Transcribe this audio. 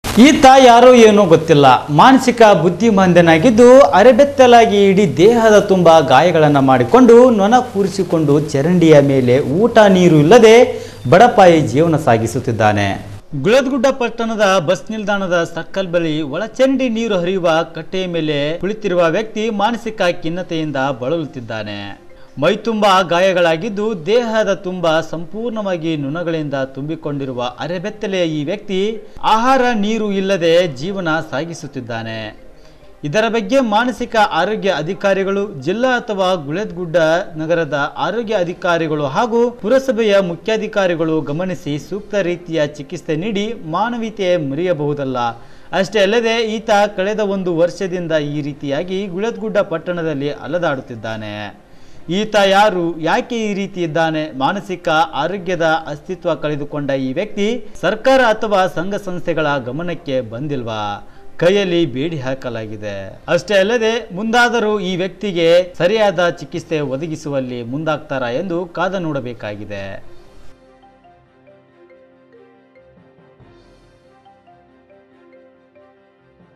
ಈತ ಯಾರೋ ಏನೋ ಗೊತ್ತಿಲ್ಲ ಮಾನಸಿಕ ಬುದ್ಧಿಮಾಂದ್ಯನಾಗಿದ್ದು ಅರೆಬೆತ್ತಲಾಗಿ ಇಡೀ ದೇಹದ ತುಂಬ ಗಾಯಗಳನ್ನು ಮಾಡಿಕೊಂಡು ನೊಣ ಕೂರಿಸಿಕೊಂಡು ಚರಂಡಿಯ ಮೇಲೆ ಊಟ ನೀರು ಇಲ್ಲದೆ ಬಡಪಾಯಿ ಜೀವನ ಸಾಗಿಸುತ್ತಿದ್ದಾನೆ ಗುಳದ್ಗುಡ್ಡ ಪಟ್ಟಣದ ಬಸ್ ನಿಲ್ದಾಣದ ಸರ್ಕಲ್ ಬಳಿ ಒಳಚರಂಡಿ ನೀರು ಹರಿಯುವ ಕಟ್ಟೆಯ ಮೇಲೆ ಕುಳಿತಿರುವ ವ್ಯಕ್ತಿ ಮಾನಸಿಕ ಖಿನ್ನತೆಯಿಂದ ಬಳಲುತ್ತಿದ್ದಾನೆ ಮೈತುಂಬ ಗಾಯಗಳಾಗಿದ್ದು ದೇಹದ ತುಂಬ ಸಂಪೂರ್ಣವಾಗಿ ನುಣಗಳಿಂದ ತುಂಬಿಕೊಂಡಿರುವ ಅರೆಬೆತ್ತಲೆಯ ಈ ವ್ಯಕ್ತಿ ಆಹಾರ ನೀರು ಇಲ್ಲದೆ ಜೀವನ ಸಾಗಿಸುತ್ತಿದ್ದಾನೆ ಇದರ ಬಗ್ಗೆ ಮಾನಸಿಕ ಆರೋಗ್ಯ ಅಧಿಕಾರಿಗಳು ಜಿಲ್ಲಾ ಅಥವಾ ಗುಳೆದ್ಗುಡ್ಡ ನಗರದ ಆರೋಗ್ಯ ಅಧಿಕಾರಿಗಳು ಹಾಗೂ ಪುರಸಭೆಯ ಮುಖ್ಯಾಧಿಕಾರಿಗಳು ಗಮನಿಸಿ ಸೂಕ್ತ ರೀತಿಯ ಚಿಕಿತ್ಸೆ ನೀಡಿ ಮಾನವೀಯತೆ ಮೆರೆಯಬಹುದಲ್ಲ ಅಷ್ಟೇ ಅಲ್ಲದೆ ಈತ ಕಳೆದ ಒಂದು ವರ್ಷದಿಂದ ಈ ರೀತಿಯಾಗಿ ಗುಳೆದ್ಗುಡ್ಡ ಪಟ್ಟಣದಲ್ಲಿ ಅಲದಾಡುತ್ತಿದ್ದಾನೆ ಈತ ಯಾರು ಯಾಕೆ ಈ ರೀತಿ ಇದ್ದಾನೆ ಮಾನಸಿಕ ಆರೋಗ್ಯದ ಅಸ್ತಿತ್ವ ಕಳೆದುಕೊಂಡ ಈ ವ್ಯಕ್ತಿ ಸರ್ಕಾರ ಅಥವಾ ಸಂಘ ಸಂಸ್ಥೆಗಳ ಗಮನಕ್ಕೆ ಬಂದಿಲ್ವಾ ಕೈಯಲ್ಲಿ ಬೇಡಿ ಹಾಕಲಾಗಿದೆ ಅಷ್ಟೇ ಅಲ್ಲದೆ ಮುಂದಾದರೂ ಈ ವ್ಯಕ್ತಿಗೆ ಸರಿಯಾದ ಚಿಕಿತ್ಸೆ ಒದಗಿಸುವಲ್ಲಿ ಮುಂದಾಗ್ತಾರಾ ಎಂದು ಕಾದ ನೋಡಬೇಕಾಗಿದೆ